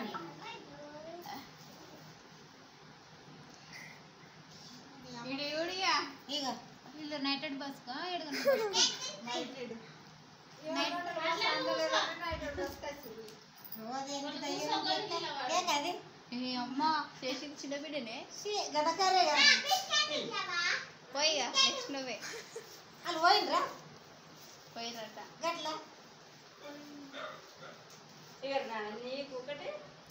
ఈడు ఈడుగా ఇక వీళ్ళు నైటెడ్ బస్ కా రోజు ఎనిమిది అయ్యేది. ఏం కాదు అమ్మ చేసింది చిన్న బిడ్డనే ఛీ, గడకారే కదా. పోయిగా నెక్స్ట్ నువ్వే వాళ్ళు పోయిండ్రా పోయినట్ట గట్లా నీకు ఒకటి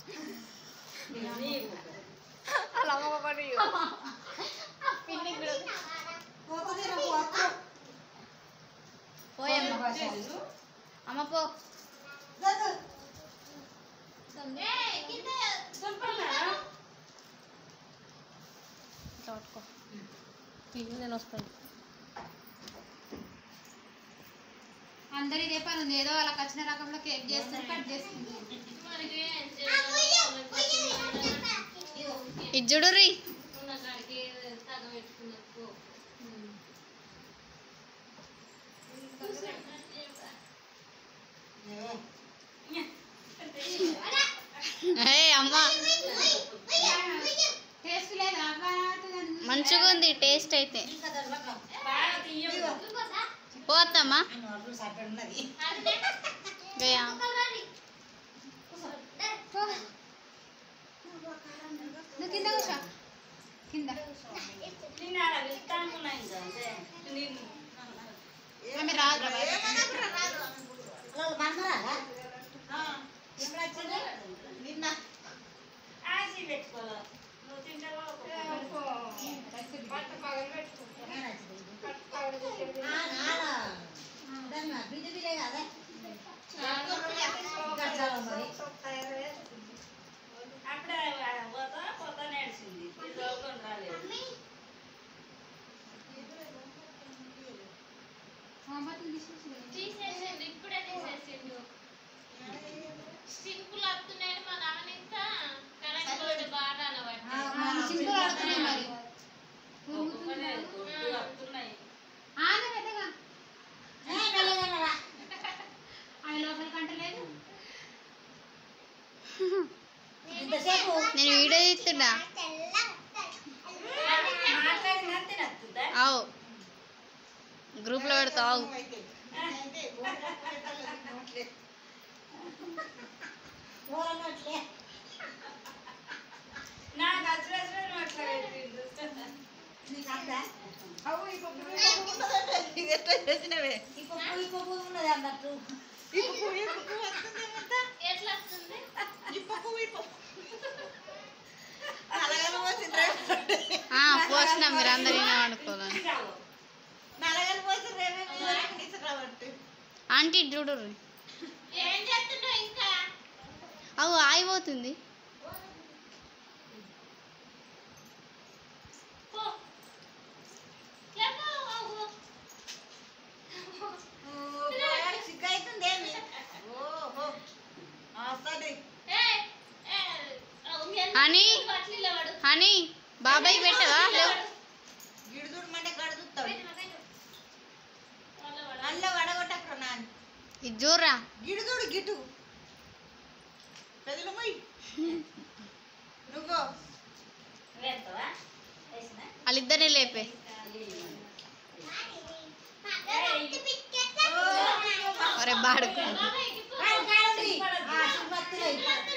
నీకు ఒకటి అలా అమ్మ ఒకటి పిన్ని కూడా పోతుంది రా, పోతు. పోయమ్మ అమ్మ పో గదు. ఇట్లా పట్టుకో నేను వస్తాను అందరి ఇదే పని ఉంది ఏదో వాళ్ళకి వచ్చిన రకంలో కేక్ చేస్తుంది కట్ చేస్తుంది ఇది చూడు రీ ఏ, అమ్మ టేస్ట్ లేదా మంచిగా ఉంది టేస్ట్ అయితే ఇంకా దాని పట్ల. బాగా తీయవు పోతమ్మా ఆ నోట్లో సబ్బు ఉన్నది. గయా నువ్వు కింద కూర్చో కింద నిన్న ఆడ వెళ్తానుకున్నాను అంతే నిన్ను ఆమె రాదు వాళ్ళు మనమరాలా? ఎప్పుడు వచ్చింది? నిన్న. ఆసి పెట్టుకోవాలి నువ్వు తింటావా నేను వచ్చింది. ఆ, నానా. దాన్ని నా బిడ్డ బిడ్డే కదా. గట్లలో మరి. అప్పుడే పోతా పోతా నడిచింది ఇది చదువుకొని రాలేదు తీసేసిండు ఇప్పుడే తీసేసిండు సింపుల్ వస్తున్నాయని మా నాన్న ఇంకా కరెంట్ బోర్డు బాగా ఆ, అలవాటు మా సింపుల్ ఆడుతున్నాయి మరి ఒక్కొక్కనే కొద్దిగా వస్తున్నాయి ఆమె పెద్దగా ఏ, మెల్లగనరా. ఆమె లోపలికి అంటలేదు ఇంతసేపు నేను వీడియో తీస్తున్నా మాట్లాడిన తినద్దా ఆవు గ్రూప్లో పెడతావు ఊరన్నట్లే. నాకు అసలు మాట్లాడేది నీకు అందా? అవు ఈ పప్పు ఈ పప్పు ఉన్నదంటే ఇది ఎట్లా చేసినవే ఈ పప్పు ఈ పప్పు ఉన్నది అన్నట్టు ఈ పప్పు ఈ పప్పు వస్తుందేమంట ఎట్లా వస్తుంది ఈ పప్పు ఈ పప్పు నలగలు పోసి డ్రైవర్ పోసిన మీరు అందరూ అనుకోవాలని నలగలు పోసి డ్రైవర్ తీసుకురాబట్టి ఆంటీ చూడు ఏం చేస్తున్నావు ఇంకా అవు ఆగిపోతుంది పో చెప్పు అవ్వు. సిగ్గు అవుతుంది ఏమి ఓహో వస్తుంది ఏయ్, ఏయ్, అవ్వు, ఎంత అని? బట్టలు ఇలా పడు. అని బాబాయ్ పెట్టవా లేవు గిడు చూడమంటే గడు చూస్తాడు వాళ్ళ పడు. నల్ల వడగొట్టకు నాన్న ఇది చూడరా గిడు చూడు గిటు పెదలు మొయ్యి నువ్వు వేస్తావా వేసినా వాళ్ళిద్దరిని లేపే ఒరే బాడుకు బాబాయ్కి పో. కాదు, కాదు. ఆ, సుబ్బత్తులు.